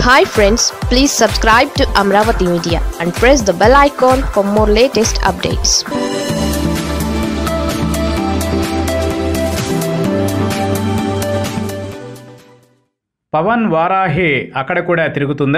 hi friends please subscribe to Amaravati media and press the bell icon for more latest updates Pawan Varahi అక్కడ కూడా తిరుగుతుందా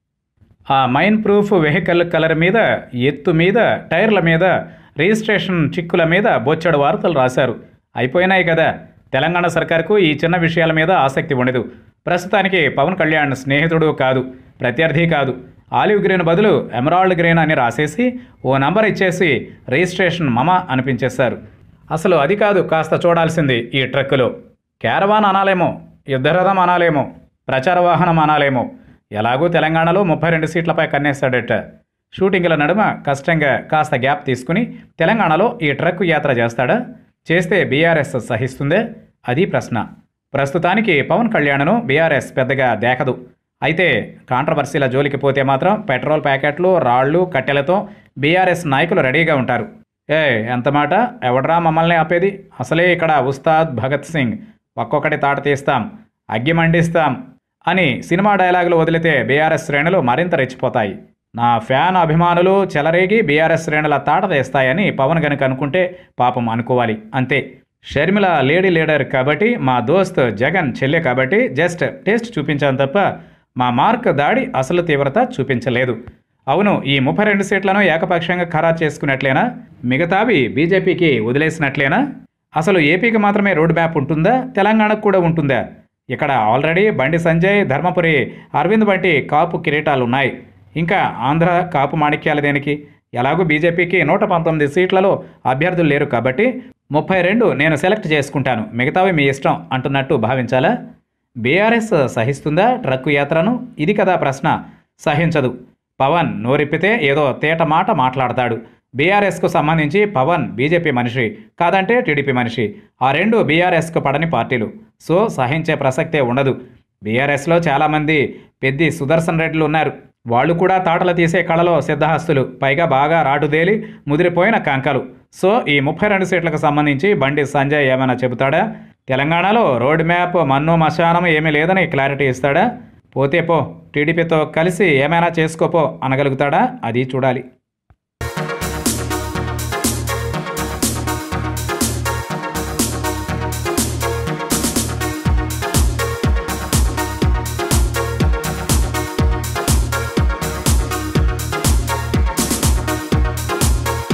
ఆ mine proof vehicle colour మీద ఎత్తు మీద టైర్ల మీద రిజిస్ట్రేషన్ చిక్కుల మీద బొచ్చడు వార్తలు రాశారు అయిపోయినాయి కదా తెలంగాణ సర్కార్కు ఈ చిన్న విషయాల మీద ఆసక్తి ఉండదు ప్రస్తుతానికి పవన్ కళ్యాణ్ స్నేహితుడు కాదు ప్రత్యర్థి కాదు ఆలివ్ గ్రీన్ బదులు ఎమరాల్డ్ గ్రీన్ అని రాసేసి ఓ నంబర్ ఇచ్చేసి రిజిస్ట్రేషన్ మమ అనిపించేశారు అసలు అది కాదు కాస్త చూడాల్సింది ఈ ట్రక్కులో క్యారవాన్ అనాలేమో యుద్ధరథం అనాలేమో ప్రచార వాహనం అనాలేమో ఎలాగూ తెలంగాణలో ముప్పై రెండు సీట్లపై కన్నేశాడట షూటింగ్ల నడుమ కష్టంగా కాస్త గ్యాప్ తీసుకుని తెలంగాణలో ఈ ట్రక్ యాత్ర చేస్తాడా చేస్తే బీఆర్ఎస్ సహిస్తుందే అది ప్రశ్న ప్రస్తుతానికి పవన్ కళ్యాణ్ను బీఆర్ఎస్ పెద్దగా దేకదు అయితే కాంట్రవర్సీల జోలికి పోతే మాత్రం పెట్రోల్ ప్యాకెట్లు రాళ్ళు కట్టెలతో బీఆర్ఎస్ నాయకులు రెడీగా ఉంటారు ఏ ఎంత మాట ఎవడ్రా మమ్మల్ని ఆపేది అసలే ఇక్కడ ఉస్తాద్ భగత్ సింగ్ ఒక్కొక్కటి తాట తీస్తాం అగ్గి మండిస్తాం అని సినిమా డైలాగులు వదిలితే బీఆర్ఎస్ శ్రేణులు మరింత రెచ్చిపోతాయి నా ఫ్యాన్ అభిమానులు చెలరేగి బీఆర్ఎస్ శ్రేణుల తాట తీస్తాయని పవన్ గనుక అనుకుంటే పాపం అనుకోవాలి అంతే షర్మిల లేడీ లీడర్ కాబట్టి మా దోస్త్ జగన్ చెల్లె కాబట్టి జస్ట్ టేస్ట్ చూపించాను తప్ప మా మార్క్ దాడి అసలు తీవ్రత చూపించలేదు అవును ఈ ముప్పై రెండు సీట్లను ఏకపక్షంగా ఖరారు చేసుకున్నట్లేనా మిగతావి బీజేపీకి వదిలేసినట్లేనా అసలు ఏపీకి మాత్రమే రోడ్ మ్యాప్ ఉంటుందా తెలంగాణకు కూడా ఉంటుందా ఇక్కడ ఆల్రెడీ బండి సంజయ్ ధర్మపురి అరవింద్ వంటి కాపు కిరీటాలు ఉన్నాయి ఇంకా ఆంధ్ర కాపు మాణిక్యాల దేనికి ఎలాగూ బీజేపీకి నూట పంతొమ్మిది సీట్లలో అభ్యర్థులు లేరు కాబట్టి ముప్పై రెండు నేను సెలెక్ట్ చేసుకుంటాను మిగతావి మీ ఇష్టం అంటున్నట్టు భావించాలా బీఆర్ఎస్ సహిస్తుందా ట్రక్కు యాత్రను ఇది కదా ప్రశ్న సహించదు పవన్ నోరిప్పితే ఏదో తేట మాట మాట్లాడతాడు బీఆర్ఎస్కు సంబంధించి పవన్ బీజేపీ మనిషి కాదంటే టీడీపీ మనిషి ఆ రెండు బీఆర్ఎస్కు పడని పార్టీలు సో సహించే ప్రసక్తే ఉండదు బీఆర్ఎస్లో చాలామంది పెద్ది సుదర్శన్ రెడ్డిలు ఉన్నారు వాళ్ళు కూడా తాటలు తీసే కళలో సిద్ధహస్తులు పైగా బాగా రాటుదేలి ముదిరిపోయిన కంకలు సో ఈ ముప్పై రెండు సీట్లకు సంబంధించి బండి సంజయ్ ఏమైనా చెబుతాడా తెలంగాణలో రోడ్ మ్యాప్ మన్ను మశానం ఏమీ లేదని క్లారిటీ ఇస్తాడా పోతే పో టీడీపీతో కలిసి ఏమైనా చేసుకోపో అనగలుగుతాడా అది చూడాలి